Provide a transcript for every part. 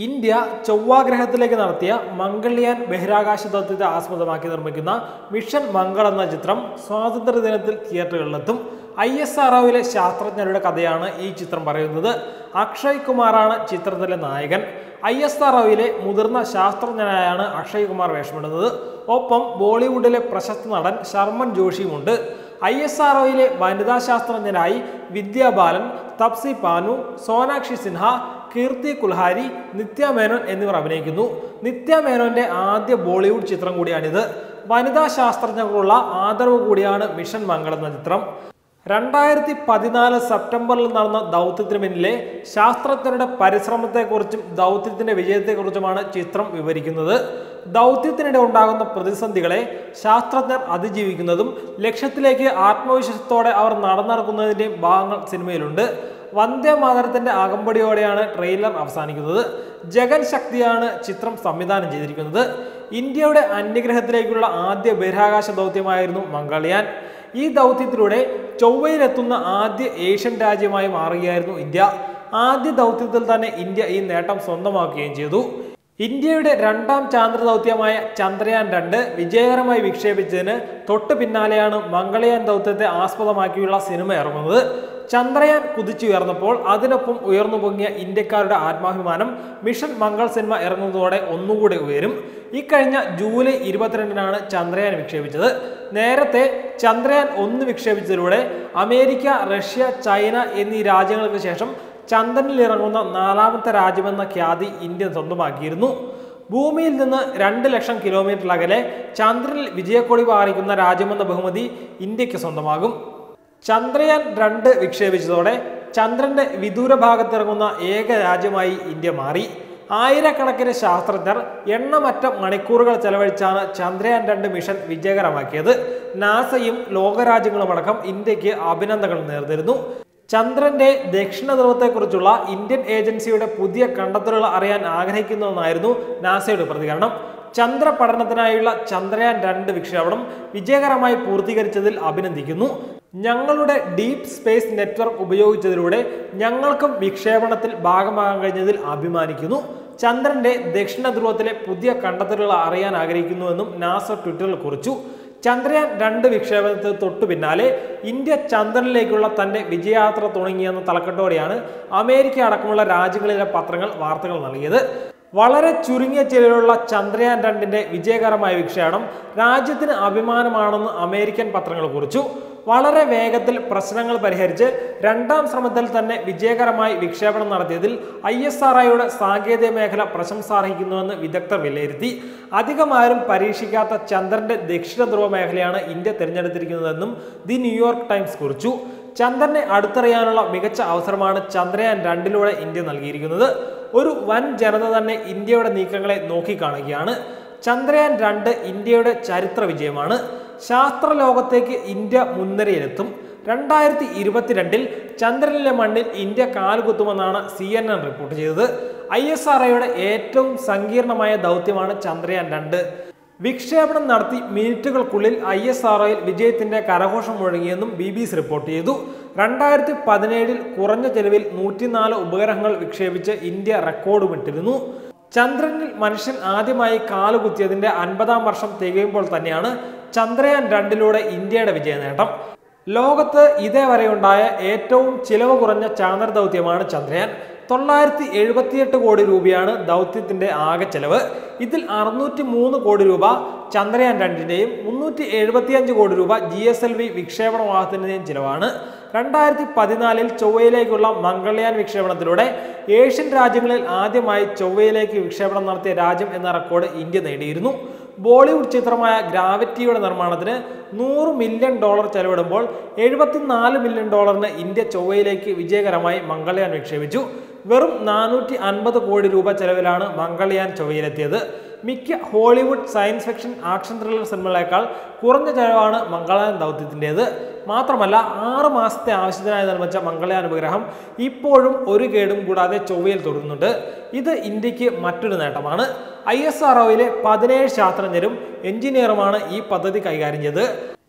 India ചൊവ്വാഗ്രഹത്തിലേക്ക് നടത്തിയ മംഗൾയാൻ ബഹിരാകാശ ദൗത്യത്തെ ആസ്പദമാക്കി നിർമ്മിക്കുന്ന മിഷൻ മംഗൾ എന്ന ചിത്രം സ്വാതന്ത്ര്യ ദിനത്തിൽ തിയേറ്ററുകളിലെത്തും ഐ എസ് ആർ ശാസ്ത്രജ്ഞരുടെ കഥയാണ് ഈ ചിത്രം പറയുന്നത് അക്ഷയ് കുമാറാണ് ചിത്രത്തിലെ നായകൻ ഐ എസ് ആർ മുതിർന്ന ശാസ്ത്രജ്ഞനായാണ് അക്ഷയ് കുമാർ വേഷമിടുന്നത് ഒപ്പം ബോളിവുഡിലെ പ്രശസ്ത നടൻ ശർമ്മൻ ജോഷിയുമുണ്ട് ഐ എസ് ആർ വനിതാ ശാസ്ത്രജ്ഞരായി വിദ്യാ ബാലൻ തപ്സി പാനു സോനാക്ഷി സിൻഹ കീർത്തി കുൽഹാരി നിത്യ മേനോൻ എന്നിവർ അഭിനയിക്കുന്നു നിത്യ മേനോന്റെ ആദ്യ ബോളിവുഡ് ചിത്രം കൂടിയാണിത് വനിതാ ശാസ്ത്രജ്ഞർക്കുള്ള ആദരവ് കൂടിയാണ് മിഷൻ മംഗൾ എന്ന ചിത്രം രണ്ടായിരത്തി പതിനാല് സെപ്റ്റംബറിൽ നടന്ന ദൗത്യത്തിന് പിന്നിലെ ശാസ്ത്രജ്ഞരുടെ പരിശ്രമത്തെക്കുറിച്ചും ദൗത്യത്തിന്റെ വിജയത്തെക്കുറിച്ചുമാണ് ചിത്രം വിവരിക്കുന്നത് ദൗത്യത്തിനിടെ ഉണ്ടാകുന്ന പ്രതിസന്ധികളെ ശാസ്ത്രജ്ഞർ അതിജീവിക്കുന്നതും ലക്ഷ്യത്തിലേക്ക് ആത്മവിശ്വാസത്തോടെ അവർ നടന്നിറക്കുന്നതിൻ്റെയും ഭാഗങ്ങൾ സിനിമയിലുണ്ട് വന്ദേമാതരത്തിന്റെ അകമ്പടിയോടെയാണ് ട്രെയിലർ അവസാനിക്കുന്നത് ജഗൻ ശക്തിയാണ് ചിത്രം സംവിധാനം ചെയ്തിരിക്കുന്നത് ഇന്ത്യയുടെ അന്യഗ്രഹത്തിലേക്കുള്ള ആദ്യ ബഹിരാകാശ ദൗത്യമായിരുന്നു മംഗൾയാൻ ഈ ദൗത്യത്തിലൂടെ ചൊവ്വയിലെത്തുന്ന ആദ്യ ഏഷ്യൻ രാജ്യമായി മാറുകയായിരുന്നു ഇന്ത്യ ആദ്യ ദൗത്യത്തിൽ തന്നെ ഇന്ത്യ ഈ നേട്ടം സ്വന്തമാക്കുകയും ചെയ്തു ഇന്ത്യയുടെ രണ്ടാം ചാന്ദ്ര ദൗത്യമായ ചന്ദ്രയാൻ രണ്ട് വിജയകരമായി വിക്ഷേപിച്ചതിന് തൊട്ടു പിന്നാലെയാണ് മംഗളയാൻ ദൗത്യത്തെ ആസ്പദമാക്കിയുള്ള സിനിമ ഇറങ്ങുന്നത് ചന്ദ്രയാൻ കുതിച്ചുയർന്നപ്പോൾ അതിനൊപ്പം ഉയർന്നു പൊങ്ങിയ ഇന്ത്യക്കാരുടെ ആത്മാഭിമാനം മിഷൻ മംഗൾ സിനിമ ഇറങ്ങുന്നതോടെ ഒന്നുകൂടി ഉയരും ഇക്കഴിഞ്ഞ ജൂലൈ ഇരുപത്തിരണ്ടിനാണ് ചന്ദ്രയാൻ വിക്ഷേപിച്ചത് നേരത്തെ ചന്ദ്രയാൻ ഒന്ന് വിക്ഷേപിച്ചതിലൂടെ അമേരിക്ക റഷ്യ ചൈന എന്നീ രാജ്യങ്ങൾക്ക് ശേഷം ചന്ദ്രനിൽ ഇറങ്ങുന്ന നാലാമത്തെ രാജ്യമെന്ന ഖ്യാതി ഇന്ത്യ സ്വന്തമാക്കിയിരുന്നു ഭൂമിയിൽ നിന്ന് രണ്ട് ലക്ഷം കിലോമീറ്റർ അകലെ ചന്ദ്രനിൽ വിജയക്കൊടി പാറിക്കുന്ന രാജ്യമെന്ന ബഹുമതി ഇന്ത്യക്ക് സ്വന്തമാകും ചന്ദ്രയാൻ രണ്ട് വിക്ഷേപിച്ചതോടെ ചന്ദ്രന്റെ വിദൂര ഭാഗത്തിറങ്ങുന്ന ഏക രാജ്യമായി ഇന്ത്യ മാറി ആയിരക്കണക്കിന് ശാസ്ത്രജ്ഞർ എണ്ണമറ്റ മണിക്കൂറുകൾ ചെലവഴിച്ചാണ് ചന്ദ്രയാൻ രണ്ട് മിഷൻ വിജയകരമാക്കിയത് നാസയും ലോകരാജ്യങ്ങളുമടക്കം ഇന്ത്യക്ക് അഭിനന്ദനങ്ങൾ നേർന്നിരുന്നു ചന്ദ്രന്റെ ദക്ഷിണ ധ്രുവത്തെക്കുറിച്ചുള്ള ഇന്ത്യൻ ഏജൻസിയുടെ പുതിയ കണ്ടെത്തലുകൾ അറിയാൻ ആഗ്രഹിക്കുന്നുവെന്നായിരുന്നു നാസയുടെ പ്രതികരണം ചന്ദ്ര പഠനത്തിനായുള്ള ചന്ദ്രയാൻ രണ്ട് വിക്ഷേപണം വിജയകരമായി പൂർത്തീകരിച്ചതിൽ അഭിനന്ദിക്കുന്നു ഞങ്ങളുടെ ഡീപ് സ്പേസ് നെറ്റ്വർക്ക് ഉപയോഗിച്ചതിലൂടെ ഞങ്ങൾക്കും വിക്ഷേപണത്തിൽ ഭാഗമാകാൻ കഴിഞ്ഞതിൽ അഭിമാനിക്കുന്നു ചന്ദ്രന്റെ ദക്ഷിണ ധ്രുവത്തിലെ പുതിയ കണ്ടെത്തലുകൾ അറിയാൻ ആഗ്രഹിക്കുന്നുവെന്നും നാസ ട്വിറ്ററിൽ കുറിച്ചു ചന്ദ്രയാൻ രണ്ട് വിക്ഷേപണത്തിന് തൊട്ടു പിന്നാലെ ഇന്ത്യ ചന്ദ്രനിലേക്കുള്ള തന്റെ വിജയയാത്ര തുടങ്ങിയെന്ന തലക്കെട്ടോടെയാണ് അമേരിക്ക അടക്കമുള്ള രാജ്യങ്ങളിലെ പത്രങ്ങൾ വാർത്തകൾ നൽകിയത് വളരെ ചുരുങ്ങിയ ചിലരുള്ള ചന്ദ്രയാൻ രണ്ടിന്റെ വിജയകരമായ വിക്ഷേപണം രാജ്യത്തിന് അഭിമാനമാണെന്ന് അമേരിക്കൻ പത്രങ്ങൾ കുറിച്ചു വളരെ വേഗത്തിൽ പ്രശ്നങ്ങൾ പരിഹരിച്ച് രണ്ടാം ശ്രമത്തിൽ തന്നെ വിജയകരമായി വിക്ഷേപണം നടത്തിയതിൽ ഐ എസ് ആർ ഐയുടെ സാങ്കേതിക മേഖല പ്രശംസ അർഹിക്കുന്നുവെന്ന് വിദഗ്ധർ വിലയിരുത്തി അധികമാരും പരീക്ഷിക്കാത്ത ചന്ദ്രന്റെ ദക്ഷിണ ധ്രുവ മേഖലയാണ് ഇന്ത്യ തിരഞ്ഞെടുത്തിരിക്കുന്നതെന്നും ദി ന്യൂയോർക്ക് ടൈംസ് കുറിച്ചു ചന്ദ്രനെ അടുത്തറിയാനുള്ള മികച്ച അവസരമാണ് ചന്ദ്രയാൻ രണ്ടിലൂടെ ഇന്ത്യ നൽകിയിരിക്കുന്നത് ഒരു വൻ ജനത തന്നെ ഇന്ത്യയുടെ നീക്കങ്ങളെ നോക്കിക്കാണുകയാണ് ചന്ദ്രയാൻ രണ്ട് ഇന്ത്യയുടെ ചരിത്ര വിജയമാണ് ശാസ്ത്ര ലോകത്തേക്ക് ഇന്ത്യ മുൻനിരയിലെത്തും രണ്ടായിരത്തി ഇരുപത്തിരണ്ടിൽ ചന്ദ്രനിലെ മണ്ണിൽ ഇന്ത്യ കാലുകുത്തുമെന്നാണ് സി എൻ എൻ റിപ്പോർട്ട് ചെയ്തത് ഐ എസ് ആർ ഏറ്റവും സങ്കീർണമായ ദൗത്യമാണ് ചന്ദ്രയാൻ രണ്ട് വിക്ഷേപണം നടത്തി മിനിറ്റുകൾക്കുള്ളിൽ ഐ എസ് ആർ വിജയത്തിന്റെ കരഘോഷം മുഴങ്ങിയെന്നും ബി ബി സി റിപ്പോർട്ട് ചെയ്തു രണ്ടായിരത്തി പതിനേഴിൽ കുറഞ്ഞ ചെലവിൽ നൂറ്റിനാല് ഉപഗ്രഹങ്ങൾ വിക്ഷേപിച്ച് ഇന്ത്യ റെക്കോർഡുമിട്ടിരുന്നു ചന്ദ്രനിൽ മനുഷ്യൻ ആദ്യമായി കാലുകുത്തിയതിന്റെ അൻപതാം വർഷം തികയുമ്പോൾ തന്നെയാണ് ചന്ദ്രയാൻ രണ്ടിലൂടെ ഇന്ത്യയുടെ വിജയ നേട്ടം ലോകത്ത് ഇതേവരെ ഉണ്ടായ ഏറ്റവും ചിലവ് കുറഞ്ഞ ചാന്ദ്ര ദൗത്യമാണ് ചന്ദ്രയാൻ തൊള്ളായിരത്തി എഴുപത്തിയെട്ട് കോടി രൂപയാണ് ദൗത്യത്തിന്റെ ആകെ ചെലവ് ഇതിൽ അറുന്നൂറ്റി മൂന്ന് കോടി രൂപ ചന്ദ്രയാൻ രണ്ടിന്റെയും മുന്നൂറ്റി എഴുപത്തിയഞ്ച് കോടി രൂപ ജി എസ് എൽ വി വിക്ഷേപണ വാഹനത്തിന്റെയും ചിലവാണ് രണ്ടായിരത്തി പതിനാലിൽ ചൊവ്വയിലേക്കുള്ള മംഗൾയാൻ വിക്ഷേപണത്തിലൂടെ ഏഷ്യൻ രാജ്യങ്ങളിൽ ആദ്യമായി ചൊവ്വയിലേക്ക് വിക്ഷേപണം നടത്തിയ രാജ്യം എന്ന റെക്കോർഡ് ഇന്ത്യ നേടിയിരുന്നു ബോളിവുഡ് ചിത്രമായ ഗ്രാവിറ്റിയുടെ നിർമ്മാണത്തിന് നൂറ് മില്യൺ ഡോളർ ചെലവിടുമ്പോൾ എഴുപത്തിനാല് മില്യൺ ഡോളറിന് ഇന്ത്യ ചൊവ്വയിലേക്ക് വിജയകരമായി മംഗൾയാൻ വിക്ഷേപിച്ചു വെറും നാനൂറ്റി അൻപത് കോടി രൂപ ചെലവിലാണ് മംഗൾയാൻ ചൊവ്വയിലെത്തിയത് മിക്ക Hollywood science fiction action thriller സിനിമകളേക്കാൾ കുറഞ്ഞ ചെലവാണ് മംഗളയാൻ ദൗത്യത്തിൻ്റെത് മാത്രമല്ല ആറ് മാസത്തെ ആവശ്യത്തിനായി നിർമ്മിച്ച മംഗളയാൻ ഉപഗ്രഹം ഇപ്പോഴും ഒരു കേടും കൂടാതെ ചൊവ്വയിൽ തുടരുന്നുണ്ട് ഇത് ഇന്ത്യക്ക് മറ്റൊരു നേട്ടമാണ് ഐ എസ് ആർ പതിനേഴ് ശാസ്ത്രജ്ഞരും എഞ്ചിനീയറുമാണ് ഈ പദ്ധതി കൈകാര്യം ചെയ്തത്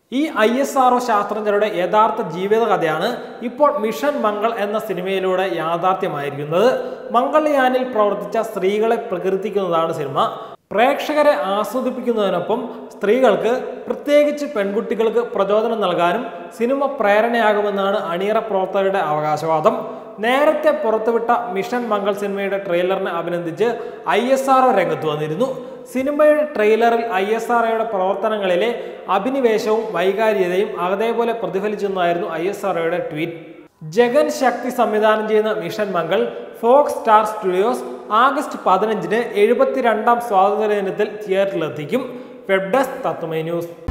ഈ ഐ എസ് ആർഒ ശാസ്ത്രജ്ഞരുടെ യഥാർത്ഥ ജീവിതകഥയാണ് ഇപ്പോൾ മിഷൻ മംഗൾ എന്ന സിനിമയിലൂടെ യാഥാർത്ഥ്യമായിരിക്കുന്നത് മംഗൾയാനിൽ പ്രവർത്തിച്ച സ്ത്രീകളെ പ്രകീർത്തിക്കുന്നതാണ് സിനിമ പ്രേക്ഷകരെ ആസ്വദിപ്പിക്കുന്നതിനൊപ്പം സ്ത്രീകൾക്ക് പ്രത്യേകിച്ച് പെൺകുട്ടികൾക്ക് പ്രചോദനം നൽകാനും സിനിമ പ്രേരണയാകുമെന്നാണ് അണിയറ പ്രവർത്തകരുടെ അവകാശവാദം നേരത്തെ പുറത്തുവിട്ട മിഷൻ മംഗൾ സിനിമയുടെ ട്രെയിലറിനെ അഭിനന്ദിച്ച് ഐ എസ് ആർ രംഗത്ത് വന്നിരുന്നു സിനിമയുടെ ട്രെയിലറിൽ ഐ എസ് ആർ പ്രവർത്തനങ്ങളിലെ അഭിനിവേശവും വൈകാര്യതയും അതേപോലെ പ്രതിഫലിച്ചെന്നായിരുന്നു I S R tweet Jagan Shakti സംവിധാനം ചെയ്യുന്ന mission Mangal Fox Star Studios August പതിനഞ്ചിന് എഴുപത്തിരണ്ടാം സ്വാതന്ത്ര്യ ദിനത്തിൽ തിയേറ്ററിലെത്തിക്കും വെബ് ഡെസ്ക് തത്വമൈ ന്യൂസ്